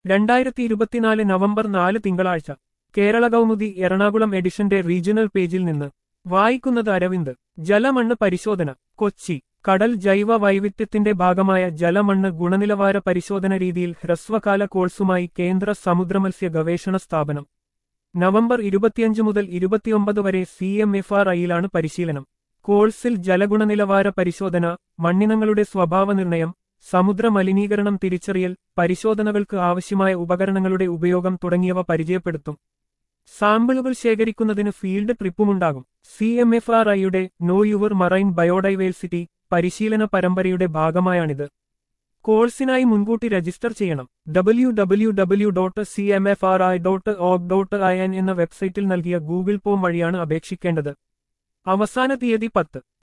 രണ്ടായിരത്തി ഇരുപത്തിനാല് നവംബർ നാല് തിങ്കളാഴ്ച കേരള കൗമുദി എറണാകുളം എഡിഷന്റെ റീജിയണൽ പേജിൽ നിന്ന് വായിക്കുന്നത് അരവിന്ദ് ജലമണ്ണ് പരിശോധന കൊച്ചി കടൽ ജൈവ വൈവിധ്യത്തിന്റെ ഭാഗമായ ജലമണ്ണ് ഗുണനിലവാര പരിശോധന രീതിയിൽ ഹ്രസ്വകാല കോഴ്സുമായി കേന്ദ്ര സമുദ്രമത്സ്യ ഗവേഷണ സ്ഥാപനം നവംബർ ഇരുപത്തിയഞ്ച് മുതൽ ഇരുപത്തിയൊമ്പത് വരെ സി എം എഫ് ആർ ഐയിലാണ് പരിശീലനം കോഴ്സിൽ ജലഗുണനിലവാര പരിശോധന മണ്ണിനങ്ങളുടെ സ്വഭാവ നിർണയം സമുദ്ര മലിനീകരണം തിരിച്ചറിയൽ പരിശോധനകൾക്ക് ആവശ്യമായ ഉപകരണങ്ങളുടെ ഉപയോഗം തുടങ്ങിയവ പരിചയപ്പെടുത്തും സാമ്പിളുകൾ ശേഖരിക്കുന്നതിന് ഫീൽഡ് ട്രിപ്പുമുണ്ടാകും സി എം എഫ് ആർ ഐയുടെ നോ യുവർ മറൈൻ ബയോഡൈവേഴ്സിറ്റി പരിശീലന പരമ്പരയുടെ ഭാഗമായാണിത് കോഴ്സിനായി മുൻകൂട്ടി രജിസ്റ്റർ ചെയ്യണം W W W dot C M F R I dot org dot I N എന്ന വെബ്സൈറ്റിൽ നൽകിയ ഗൂഗിൾ ഫോം വഴിയാണ് അപേക്ഷിക്കേണ്ടത് അവസാന തീയതി പത്ത്